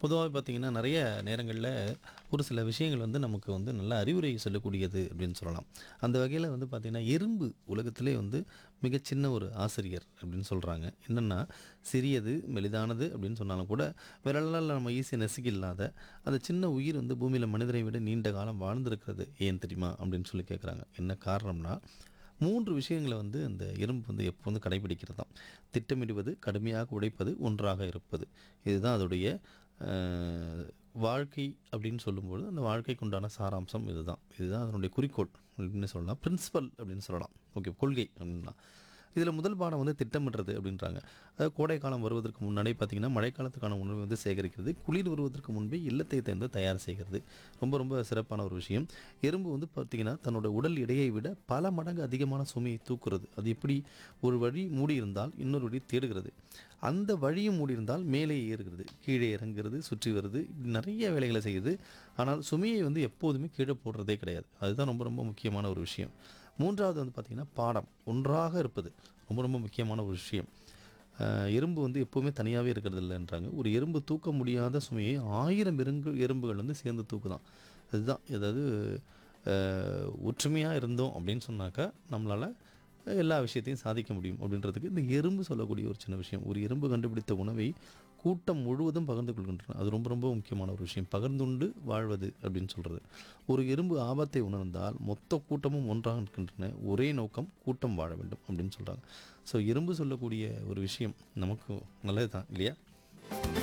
பொதுவாக பார்த்தீங்கன்னா நிறைய நேரங்களில் ஒரு சில விஷயங்கள் வந்து நமக்கு வந்து நல்ல அறிவுரை சொல்லக்கூடியது அப்படின்னு சொல்லலாம் அந்த வகையில் வந்து பார்த்திங்கன்னா எறும்பு உலகத்திலே வந்து மிகச் சின்ன ஒரு ஆசிரியர் அப்படின்னு சொல்கிறாங்க என்னென்னா சிறியது மெலிதானது அப்படின்னு சொன்னாலும் கூட விரலால் நம்ம ஈஸியாக நெசுக்கில்லாத அந்த சின்ன உயிர் வந்து பூமியில் மனிதரை விட நீண்ட காலம் வாழ்ந்திருக்கிறது ஏன் தெரியுமா அப்படின்னு சொல்லி கேட்குறாங்க என்ன காரணம்னா மூன்று விஷயங்களை வந்து அந்த எறும்பு வந்து எப்போ வந்து கடைபிடிக்கிறதாம் திட்டமிடுவது கடுமையாக உழைப்பது ஒன்றாக இருப்பது இதுதான் அதோடைய அஹ், வாழ்க்கை அப்படின்னு சொல்லும்போது அந்த வாழ்க்கைக்கு உண்டான சாராம்சம் இதுதான் இதுதான் அதனுடைய குறிக்கோள் அப்படின்னு சொல்லலாம் பிரின்சிபல் அப்படின்னு சொல்லலாம் ஓகே கொள்கை அப்படின்னா இதில் முதல் பாடம் வந்து திட்டமிடுறது அப்படின்றாங்க அதாவது கோடை காலம் வருவதற்கு முன்னாடியே பார்த்தீங்கன்னா மழைக்காலத்துக்கான உணவை வந்து சேகரிக்கிறது குளிர் வருவதற்கு முன்பே இல்லத்தை தேர்ந்து தயார் செய்கிறது ரொம்ப ரொம்ப சிறப்பான ஒரு விஷயம் எறும்பு வந்து பார்த்திங்கன்னா தன்னோட உடல் எடையை விட பல மடங்கு அதிகமான சுமையை தூக்குறது அது எப்படி ஒரு வழி மூடி இருந்தால் இன்னொரு வழி தேடுகிறது அந்த வழியும் மூடி இருந்தால் மேலே ஏறுகிறது கீழே இறங்குறது சுற்றி வருது இப்படி நிறைய வேலைகளை செய்யுது ஆனால் சுமையை வந்து எப்போதுமே கீழே போடுறதே கிடையாது அதுதான் ரொம்ப ரொம்ப முக்கியமான ஒரு விஷயம் மூன்றாவது வந்து பார்த்திங்கன்னா பாடம் ஒன்றாக இருப்பது ரொம்ப ரொம்ப முக்கியமான ஒரு விஷயம் அஹ் எறும்பு வந்து எப்போவுமே தனியாகவே இருக்கிறது இல்லைன்றாங்க ஒரு எறும்பு தூக்க முடியாத சுமையை ஆயிரம் எறும்பு எறும்புகள் வந்து சேர்ந்து தூக்குதான் அதுதான் ஏதாவது ஒற்றுமையாக இருந்தோம் அப்படின்னு சொன்னாக்கா நம்மளால் எல்லா விஷயத்தையும் சாதிக்க முடியும் அப்படின்றதுக்கு இந்த எறும்பு சொல்லக்கூடிய ஒரு சின்ன விஷயம் ஒரு எறும்பு கண்டுபிடித்த உணவை கூட்டம் முழுவதும் பகிர்ந்து கொள்கின்றன அது ரொம்ப ரொம்ப முக்கியமான ஒரு விஷயம் பகிர்ந்துண்டு வாழ்வது அப்படின்னு சொல்கிறது ஒரு எறும்பு ஆபத்தை உணர்ந்தால் மொத்த கூட்டமும் ஒன்றாக இருக்கின்றன ஒரே நோக்கம் கூட்டம் வாழ வேண்டும் அப்படின்னு சொல்கிறாங்க ஸோ எறும்பு சொல்லக்கூடிய ஒரு விஷயம் நமக்கு நல்லது தான் இல்லையா